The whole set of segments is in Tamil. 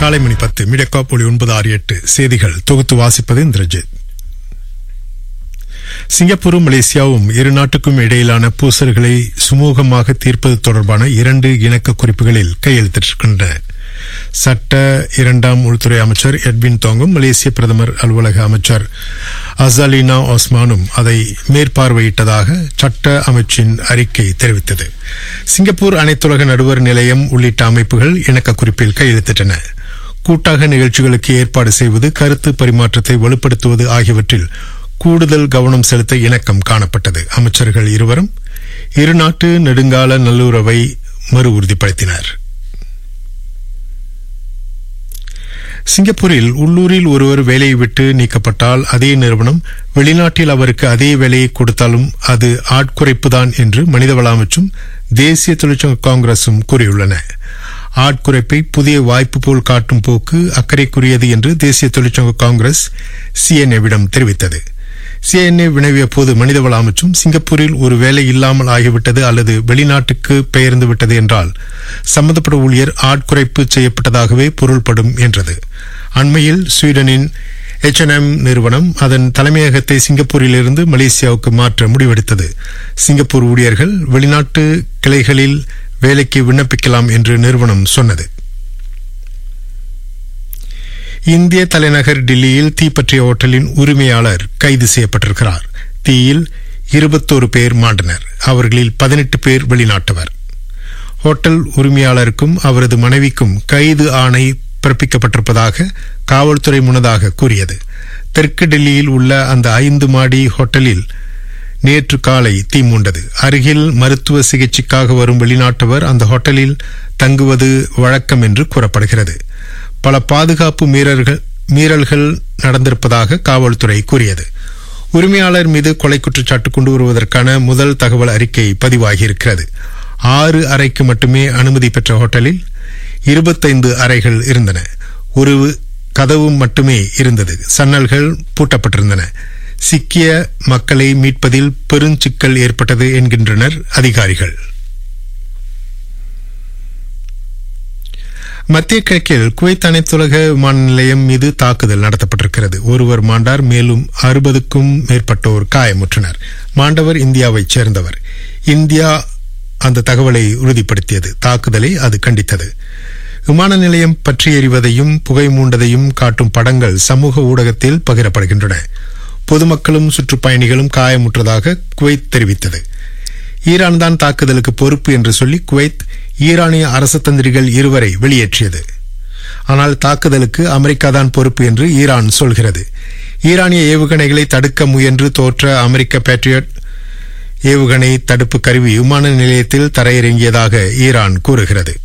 காலை மணி பத்து மீடியா ஒளி ஒன்பது ஆறு எட்டு செய்திகள் தொகுத்து வாசிப்பது இந்திரஜித் சிங்கப்பூரும் மலேசியாவும் இரு நாட்டுக்கும் இடையிலான பூசல்களை சுமூகமாக தீர்ப்பது தொடர்பான இரண்டு இணக்க குறிப்புகளில் கையெழுத்திட்டிருக்கின்றன சட்ட இரண்டாம் உள்துறை அமைச்சர் எட்வின் தோங்கும் மலேசிய பிரதமர் அலுவலக அமைச்சர் அசாலினா ஒஸ்மானும் அதை மேற்பார்வையிட்டதாக சட்ட அமைச்சின் அறிக்கை தெரிவித்தது சிங்கப்பூர் அனைத்துலக நடுவர் நிலையம் உள்ளிட்ட அமைப்புகள் இணக்க குறிப்பில் கையெழுத்திட்டன கூட்டாக நிகழ்ச்சிகளுக்கு ஏற்பாடு செய்வது கருத்து பரிமாற்றத்தை வலுப்படுத்துவது ஆகியவற்றில் கூடுதல் கவனம் செலுத்த இணக்கம் காணப்பட்டது அமைச்சர்கள் இருவரும் இருநாட்டு நெடுங்கால நல்லுறவை மறு உறுதிப்படுத்தினர் சிங்கப்பூரில் உள்ளூரில் ஒருவர் வேலையை விட்டு நீக்கப்பட்டால் அதே நிறுவனம் வெளிநாட்டில் அவருக்கு அதே வேலையை கொடுத்தாலும் அது ஆட்குறைப்புதான் என்று மனிதவள அமைச்சும் தேசிய தொழிற்சங்க காங்கிரசும் கூறியுள்ளன ஆட்குறைப்பை புதிய வாய்ப்பு போல் காட்டும் போக்கு அக்கறைக்குரியது என்று தேசிய தொழிற்சங்க காங்கிரஸ் சிஎன்ஏவிடம் தெரிவித்தது சிஎன்ஏ வினவிய போது மனிதவள அமைச்சும் சிங்கப்பூரில் ஒரு வேலை இல்லாமல் ஆகிவிட்டது அல்லது வெளிநாட்டுக்கு பெயர்ந்து விட்டது என்றால் சம்பந்தப்பட்ட ஊழியர் ஆட்குறைப்பு செய்யப்பட்டதாகவே பொருள்படும் என்றது அண்மையில் ஸ்வீடனின் எச்என்எம் நிறுவனம் அதன் தலைமையகத்தை சிங்கப்பூரிலிருந்து மலேசியாவுக்கு மாற்ற முடிவெடுத்தது சிங்கப்பூர் ஊழியர்கள் வெளிநாட்டு கிளைகளில் வேலைக்கு விண்ணப்பிக்கலாம் என்று நிறுவனம் சொன்னது இந்திய தலைநகர் டில்லியில் தீப்பற்றிய ஓட்டலின் உரிமையாளர் கைது செய்யப்பட்டிருக்கிறார் தீயில் இருபத்தோரு பேர் மாண்டனர் அவர்களில் பதினெட்டு பேர் வெளிநாட்டவர் ஹோட்டல் உரிமையாளருக்கும் அவரது மனைவிக்கும் கைது ஆணை பிறப்பிக்கப்பட்டிருப்பதாக காவல்துறை முன்னதாக கூறியது தெற்கு டெல்லியில் உள்ள அந்த ஐந்து மாடி ஹோட்டலில் நேற்று காலை தீ மூண்டது அருகில் மருத்துவ சிகிச்சைக்காக வரும் வெளிநாட்டவர் அந்த ஹோட்டலில் தங்குவது வழக்கம் என்று கூறப்படுகிறது பல பாதுகாப்பு மீறல்கள் மீறல்கள் நடந்திருப்பதாக காவல்துறை கூறியது உரிமையாளர் மீது கொலை குற்றச்சாட்டு கொண்டு வருவதற்கான முதல் தகவல் அறிக்கை பதிவாகியிருக்கிறது ஆறு அறைக்கு மட்டுமே அனுமதி பெற்ற ஹோட்டலில் இருபத்தைந்து அறைகள் இருந்தன ஒரு கதவு மட்டுமே இருந்தது சன்னல்கள் பூட்டப்பட்டிருந்தன சிக்கிய மக்களை மீட்பதில் பெருஞ்சிக்கல் ஏற்பட்டது என்கின்றனர் அதிகாரிகள் மத்திய கிழக்கில் குவைத் அனைத்துலக விமான நிலையம் மீது தாக்குதல் நடத்தப்பட்டிருக்கிறது ஒருவர் மாண்டார் மேலும் அறுபதுக்கும் மேற்பட்டோர் காயமுற்றனர் மாண்டவர் இந்தியாவைச் சேர்ந்தவர் இந்தியா அந்த தகவலை உறுதிப்படுத்தியது தாக்குதலை அது கண்டித்தது விமான நிலையம் பற்றி எறிவதையும் புகை மூண்டதையும் காட்டும் படங்கள் சமூக ஊடகத்தில் பகிரப்படுகின்றன பொதுமக்களும் சுற்றுப்பயணிகளும் காயமுற்றதாக குவைத் தெரிவித்தது ஈரான் தான் தாக்குதலுக்கு பொறுப்பு என்று சொல்லி குவைத் ஈரானிய அரசு தந்திரிகள் இருவரை வெளியேற்றியது ஆனால் தாக்குதலுக்கு அமெரிக்கா தான் பொறுப்பு என்று ஈரான் சொல்கிறது ஈரானிய ஏவுகணைகளை தடுக்க முயன்று தோற்ற அமெரிக்க பேட்ரியட் ஏவுகணை தடுப்பு கருவி விமான நிலையத்தில் தரையிறங்கியதாக ஈரான் கூறுகிறது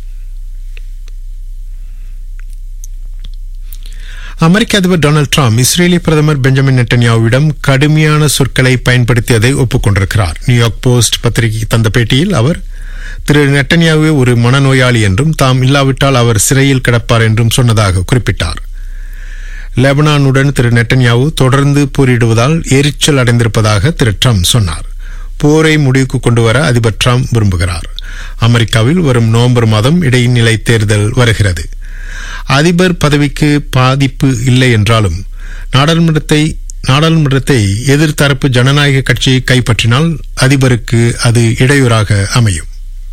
அமெரிக்க அதிபர் டொனால்டு டிரம்ப் இஸ்ரேலிய பிரதமர் பெஞ்சமின் நெட்டன்யாவிடம் கடுமையான சொற்களை பயன்படுத்தியதை ஒப்புக்கொண்டிருக்கிறார் நியூயார்க் போஸ்ட் பத்திரிகைக்கு தந்த பேட்டியில் அவர் திரு நெட்டன்யாவே ஒரு மனநோயாளி என்றும் தாம் இல்லாவிட்டால் அவர் சிறையில் கிடப்பார் என்றும் சொன்னதாக குறிப்பிட்டார் லெபனானுடன் திரு நெட்டன்யாவு தொடர்ந்து போரிடுவதால் எரிச்சல் அடைந்திருப்பதாக திரு ட்ரம்ப் சொன்னார் போரை முடிவுக்கு கொண்டு வர அதிபர் ட்ரம்ப் விரும்புகிறார் அமெரிக்காவில் வரும் நவம்பர் மாதம் இடைநிலை தேர்தல் வருகிறது அதிபர் பதவிக்கு பாதிப்பு இல்லை என்றாலும் நாடாளுமன்றத்தை நாடாளுமன்றத்தை எதிர்த்தரப்பு ஜனநாயக கட்சி கைப்பற்றினால் அதிபருக்கு அது இடையூறாக அமையும்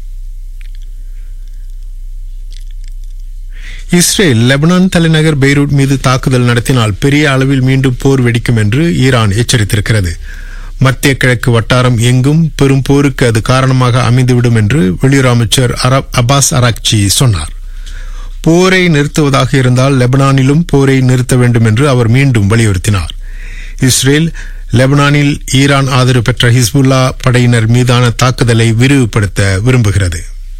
இஸ்ரேல் லெபனான் தலைநகர் பெய்ரூட் மீது தாக்குதல் நடத்தினால் பெரிய அளவில் மீண்டும் போர் வெடிக்கும் என்று ஈரான் எச்சரித்திருக்கிறது மத்திய கிழக்கு வட்டாரம் எங்கும் பெரும் போருக்கு அது காரணமாக அமைந்துவிடும் என்று வெளியுறவு அமைச்சர் அப்பாஸ் அராக்சி சொன்னார் போரை நிறுத்துவதாக இருந்தால் லெபனானிலும் போரை நிறுத்த வேண்டும் என்று அவர் மீண்டும் வலியுறுத்தினார் இஸ்ரேல் லெபனானில் ஈரான் ஆதரவு பெற்ற ஹிஸ்புல்லா படையினர் மீதான தாக்குதலை விரிவுபடுத்த விரும்புகிறது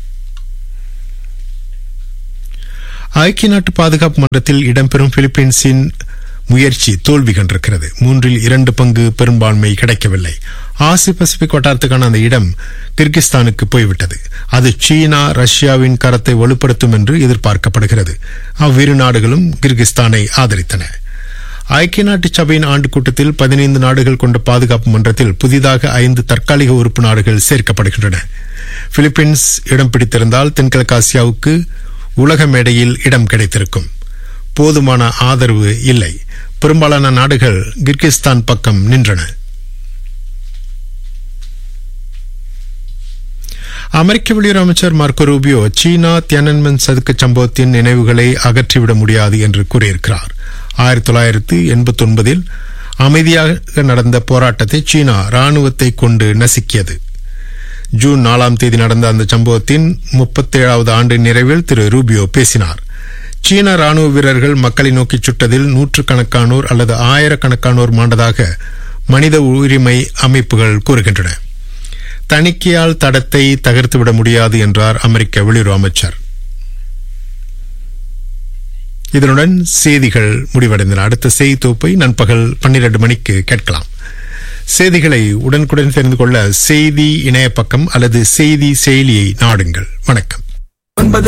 ஐக்கிய நாட்டு பாதுகாப்பு மன்றத்தில் இடம்பெறும் பிலிப்பைன்ஸின் முயற்சி தோல்வி கண்டிருக்கிறது மூன்றில் இரண்டு பங்கு பெரும்பான்மை கிடைக்கவில்லை ஆசிய பசிபிக் வட்டாரத்துக்கான அந்த இடம் கிர்கிஸ்தானுக்கு போய்விட்டது அது சீனா ரஷ்யாவின் கரத்தை வலுப்படுத்தும் என்று எதிர்பார்க்கப்படுகிறது அவ்விரு நாடுகளும் கிர்கிஸ்தானை ஆதரித்தன ஐக்கிய நாட்டு சபையின் ஆண்டு கூட்டத்தில் பதினைந்து நாடுகள் கொண்ட பாதுகாப்பு மன்றத்தில் புதிதாக ஐந்து தற்காலிக உறுப்பு நாடுகள் சேர்க்கப்படுகின்றன பிலிப்பைன்ஸ் இடம் பிடித்திருந்தால் தென்கிழக்காசியாவுக்கு உலக மேடையில் இடம் கிடைத்திருக்கும் போதுமான ஆதரவு இல்லை பெரும்பாலான நாடுகள் கிர்கிஸ்தான் பக்கம் நின்றன அமெரிக்க வெளியுறவு அமைச்சர் மார்க்கோ ரூபியோ சீனா தியனன்மென் சதுக்க சம்பவத்தின் நினைவுகளை அகற்றிவிட முடியாது என்று கூறியிருக்கிறார் ஆயிரத்தி தொள்ளாயிரத்து எண்பத்தி ஒன்பதில் அமைதியாக நடந்த போராட்டத்தை சீனா ராணுவத்தை கொண்டு நசுக்கியது ஜூன் நாலாம் தேதி நடந்த அந்த சம்பவத்தின் முப்பத்தேழாவது ஆண்டு நிறைவில் திரு ரூபியோ பேசினார் சீன ராணுவ வீரர்கள் மக்களை நோக்கி சுட்டதில் நூற்றுக்கணக்கானோர் அல்லது ஆயிரக்கணக்கானோர் மாண்டதாக மனித உரிமை அமைப்புகள் கூறுகின்றன தணிக்கையால் தடத்தை தகர்த்துவிட முடியாது என்றார் அமெரிக்க வெளியுறவு அமைச்சர் இதனுடன் செய்திகள் முடிவடைந்தன அடுத்த செய்தி தொகுப்பை நண்பகல் பன்னிரண்டு மணிக்கு கேட்கலாம் செய்திகளை உடனுக்குடன் தெரிந்து கொள்ள செய்தி இணைய பக்கம் அல்லது செய்தி செயலியை நாடுங்கள் வணக்கம்